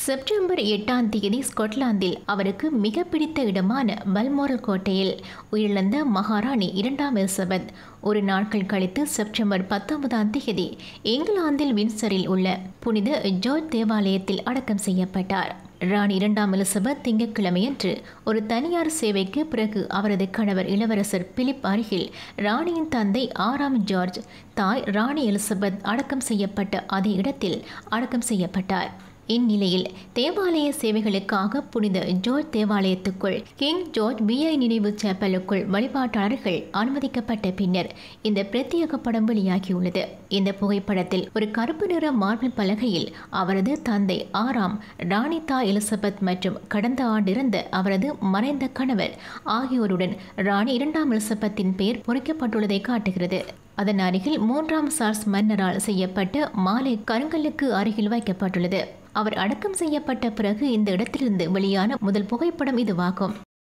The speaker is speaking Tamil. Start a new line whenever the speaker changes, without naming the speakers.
செப்டம்பர் எட்டாம் தேதி ஸ்காட்லாந்தில் அவருக்கு மிக பிடித்த இடமான பல்மோரல் கோட்டையில் உயிரிழந்த மகாராணி இரண்டாம் எலிசபெத் ஒரு நாட்கள் கழித்து செப்டம்பர் பத்தொன்பதாம் தேதி இங்கிலாந்தில் வின்சரில் உள்ள புனித ஜோர்ஜ் தேவாலயத்தில் அடக்கம் செய்யப்பட்டார் ராணி இரண்டாம் எலிசபெத் திங்கட்கிழமையன்று ஒரு தனியார் சேவைக்கு பிறகு அவரது கணவர் இளவரசர் பிலிப் அருகில் ராணியின் தந்தை ஆறாம் ஜார்ஜ் தாய் ராணி எலிசபெத் அடக்கம் செய்யப்பட்ட அதே இடத்தில் அடக்கம் செய்யப்பட்டார் இந்நிலையில் தேவாலய சேவைகளுக்காக புனித ஜோர்ஜ் தேவாலயத்துக்குள் கிங் ஜார்ஜ் பிஐ நினைவு சேப்பலுக்குள் வழிபாட்டாளர்கள் அனுமதிக்கப்பட்ட பின்னர் இந்த பிரத்யேக படம் வெளியாகியுள்ளது இந்த புகைப்படத்தில் ஒரு கருப்பு நிற மார்பிள் பலகையில் அவரது தந்தை ஆறாம் ராணிதா எலிசபெத் மற்றும் கடந்த ஆண்டு இறந்த அவரது மறைந்த கணவர் ஆகியோருடன் ராணி இரண்டாம் எலிசபெத்தின் பெயர் பொறிக்கப்பட்டுள்ளதை காட்டுகிறது அதன் அருகில் மூன்றாம் சார்ஸ் மன்னரால் செய்யப்பட்ட மாலை கருங்கல்லுக்கு அருகில் வைக்கப்பட்டுள்ளது அவர் அடக்கம் செய்யப்பட்ட பிறகு இந்த இடத்திலிருந்து வெளியான முதல் புகைப்படம் இதுவாகும்